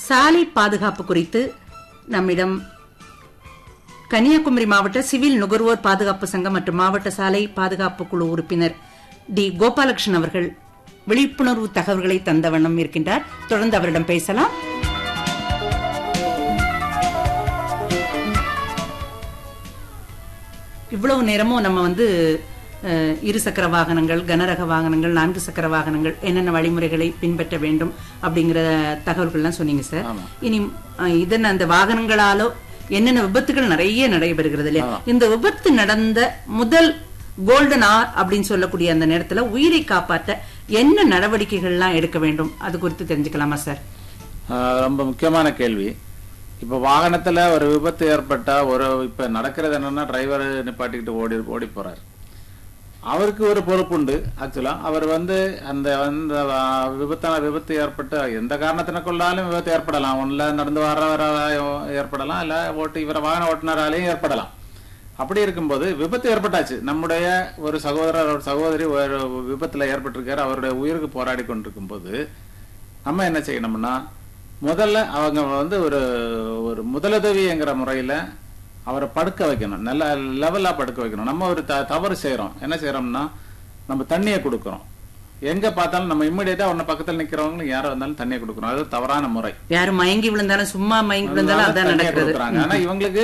சாலை பாதுகாப்பு குறித்து நம்மிடம் கன்னியாகுமரி மாவட்ட சிவில் நுகர்வோர் பாதுகாப்பு சங்கம் மற்றும் மாவட்ட சாலை பாதுகாப்பு குழு உறுப்பினர் டி கோபாலகிருஷ்ணன் அவர்கள் விழிப்புணர்வு தகவல்களை தந்த வண்ணம் இருக்கின்றார் தொடர்ந்து அவரிடம் பேசலாம் இவ்வளவு நேரமும் நம்ம வந்து அஹ், இரு சக்கர வாகனங்கள் கனரக வாகனங்கள் நான்கு சக்கர வாகனங்கள் என்னென்ன வழிமுறைகளை பின்பற்ற வேண்டும் அப்படிங்கிற தகவல்கள்லாம் சொன்னீங்க சார் இனி அஹ், இதன் அந்த வாகனங்களாலோ என்னென்ன விபத்துகள் நிறைய நடைபெறுகிறது இல்லையா இந்த விபத்து நடந்த முதல் கோல்டன் ஆர் அப்படின்னு சொல்லக்கூடிய அந்த நேரத்துல உயிரை காப்பாற்ற என்ன நடவடிக்கைகள்லாம் எடுக்க வேண்டும் அது குறித்து தெரிஞ்சுக்கலாமா சார் ஆஹ் ரொம்ப முக்கியமான கேள்வி இப்ப வாகனத்துல ஒரு விபத்து ஏற்பட்டா ஒரு இப்ப நடக்கிறது என்னன்னா டிரைவர் நிப்பாட்டிக்கிட்டு ஓடி ஓடி போறாரு அவருக்கு ஒரு பொறுப்புண்டு ஆக்சுவலா அவர் வந்து அந்த அந்த வ- விபத்தான விபத்து ஏற்பட்டு எந்த காரணத்தினக்குள்ளாலும் விபத்து ஏற்படலாம் ஒன்றுல நடந்து வர்றவரால ஏற்படலாம் இல்ல ஓட்டு இவர வாகன ஓட்டுநராலையும் ஏற்படலாம் அப்படி இருக்கும்போது விபத்து ஏற்பட்டாச்சு நம்முடைய ஒரு சகோதரர் ஒரு சகோதரி ஒரு விபத்துல ஏற்பட்டிருக்காரு அவருடைய உயிருக்கு போராடி கொண்டிருக்கும் போது நம்ம என்ன செய்யணும்னா முதல்ல அவங்க வந்து ஒரு ஒரு முதலுதவிங்கிற முறையில அவரை படுக்க வைக்கணும் நல்ல லெவலா படுக்க வைக்கணும் நம்ம ஒரு த- தவறு செய்யறோம் என்ன செய்யறோம்னா நம்ம தண்ணியை கொடுக்கறோம் எங்க பார்த்தாலும் நம்ம இம்மிடியட்டா உன்ன பக்கத்துல நிக்கிறவங்களும் யாரா இருந்தாலும் தண்ணியை கொடுக்கறோம் அது தவறான முறை யாரு மயங்கி விழுந்தாலும் சும்மா மயங்கி விழுந்தாலும் அதான் தண்ணியை நடக்கிறது கொடுக்கறாங்க ஆனா இவங்களுக்கு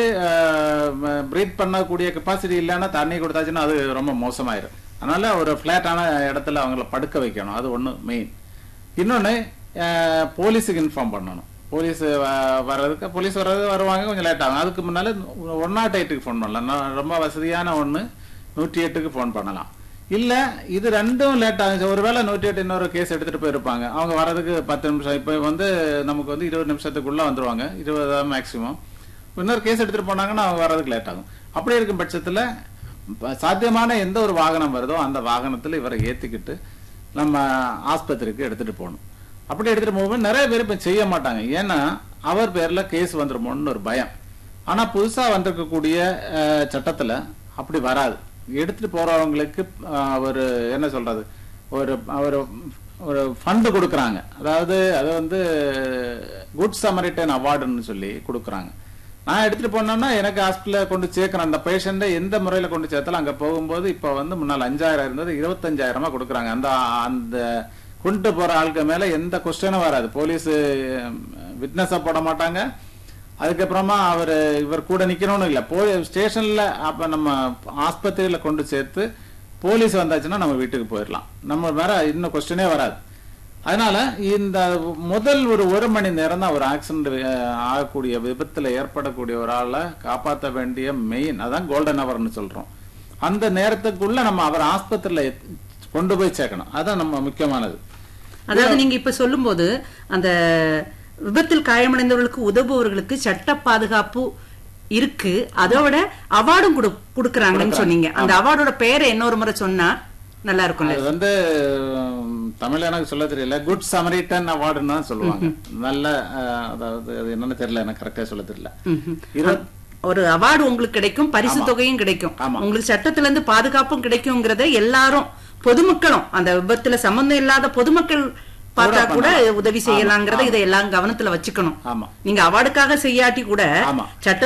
பிரீத் பண்ணக்கூடிய கெப்பாசிட்டி இல்லைன்னா தண்ணி கொடுத்தாச்சுன்னா அது ரொம்ப மோசமாயிரும் அதனால ஒரு பிளாட்டான இடத்துல அவங்கள படுக்க வைக்கணும் அது ஒண்ணு மெயின் இன்னொன்னு அஹ், போலீஸுக்கு இன்ஃபார்ம் பண்ணணும் போலீஸ் வ- வர்றதுக்கு போலீஸ் வர்றது வருவாங்க கொஞ்சம் லேட் ஆகும் அதுக்கு முன்னால ஒன் நாட் எயிட்டுக்கு ஃபோன் பண்ணலாம் நான் ரொம்ப வசதியான ஒண்ணு நூற்றி எட்டுக்கு ஃபோன் பண்ணலாம் இல்ல இது ரெண்டும் லேட் ஆகுச்சு ஒருவேளை நூற்றி எட்டு இன்னொரு கேஸ் எடுத்துட்டு போயிருப்பாங்க அவங்க வர்றதுக்கு பத்து நிமிஷம் இப்ப வந்து நமக்கு வந்து இருபது நிமிஷத்துக்குள்ள வந்துருவாங்க இருபதா மேக்சிமம் இன்னொரு கேஸ் எடுத்துட்டு போனாங்கன்னா அவங்க வர்றதுக்கு லேட் ஆகும் அப்படி இருக்கும் பட்சத்துல ப- சாத்தியமான எந்த ஒரு வாகனம் வருதோ அந்த வாகனத்துல இவரை ஏத்திக்கிட்டு நம்ம ஆஸ்பத்திரிக்கு எடுத்துட்டு போகணும் அப்படி எடுத்துட்டு போகும்போது நிறைய பேர் இப்ப செய்ய மாட்டாங்க ஏன்னா அவர் பேர்ல கேஸ் வந்துருமோன்னு ஒரு பயம் ஆனா புதுசா வந்திருக்கக்கூடிய அஹ், சட்டத்துல அப்படி வராது எடுத்துட்டு போறவங்களுக்கு அஹ், ஒரு என்ன சொல்றது ஒரு ஒரு ஒரு ஃபண்டு கொடுக்கறாங்க அதாவது அது வந்து குட் சமரிட்டன் அவார்டுன்னு சொல்லி கொடுக்கறாங்க நான் எடுத்துட்டு போனேன்னா எனக்கு ஹாஸ்பிட்டல கொண்டு சேர்க்கிறேன் அந்த பேஷண்ட எந்த முறையில கொண்டு சேர்த்தாலும் அங்க போகும்போது இப்ப வந்து முன்னால் அஞ்சாயிரம் இருந்தது இருபத்தஞ்சாயிரமா கொடுக்கறாங்க அந்த அந்த கொண்டு போற ஆளுக்கு மேல எந்த கொஸ்டினும் வராது போலீஸ் விட்னஸா போட மாட்டாங்க அதுக்கப்புறமா அவர் இவர் கூட நிக்கணும்னு இல்ல போலீஸ் ஸ்டேஷன்ல அப்ப நம்ம ஆஸ்பத்திரியில கொண்டு சேர்த்து போலீஸ் வந்தாச்சுன்னா நம்ம வீட்டுக்கு போயிடலாம் நம்ம வேற இன்னும் கொஸ்டினே வராது அதனால இந்த முதல் ஒரு ஒரு மணி நேரம் தான் ஒரு ஆக்சிடென்ட் ஆகக்கூடிய விபத்துல ஏற்படக்கூடிய ஒரு ஆளை காப்பாற்ற வேண்டிய மெயின் அதான் கோல்டன் ஹவர்னு சொல்றோம் அந்த நேரத்துக்குள்ள நம்ம அவர் ஆஸ்பத்திரியில கொண்டு போய் சேர்க்கணும் அதான் நம்ம முக்கியமானது அதாவது நீங்க இப்ப சொல்லும்போது அந்த விபத்தில் காயமடைந்தவர்களுக்கு உதவுபவர்களுக்கு சட்ட பாதுகாப்பு இருக்கு அதோட அவார்டும் கொடுக்கறாங்கன்னு சொன்னீங்க அந்த அவார்டோட பெயரை இன்னொரு முறை சொன்னா நல்லா இருக்கும்ல அது வந்து உம், தமிழ்ல எனக்கு சொல்ல தெரியல குட் சமரிட்டன் அவார்டுன்னு தான் சொல்லுவாங்க நல்ல அஹ், அதாவது அது என்னன்னு தெரியல எனக்கு கரெக்டா சொல்ல தெரியல ம்ஹும். இருபத் ஒரு அவார்டு உங்களுக்கு கிடைக்கும் பரிசு தொகையும் கிடைக்கும் ஆமா. உங்களுக்கு சட்டத்துல இருந்து பாதுகாப்பும் கிடைக்குங்கிறத எல்லாரும் பொதுமக்களும் அந்த விபத்துல சம்பந்தம் இல்லாத பொதுமக்கள் பார்த்தா கூட உதவி செய்யலாங்கிறத இதை எல்லாம் கவனத்துல வச்சுக்கணும் ஆமா நீங்க அவார்டுக்காக செய்யாட்டி கூட ஆமா. சட்ட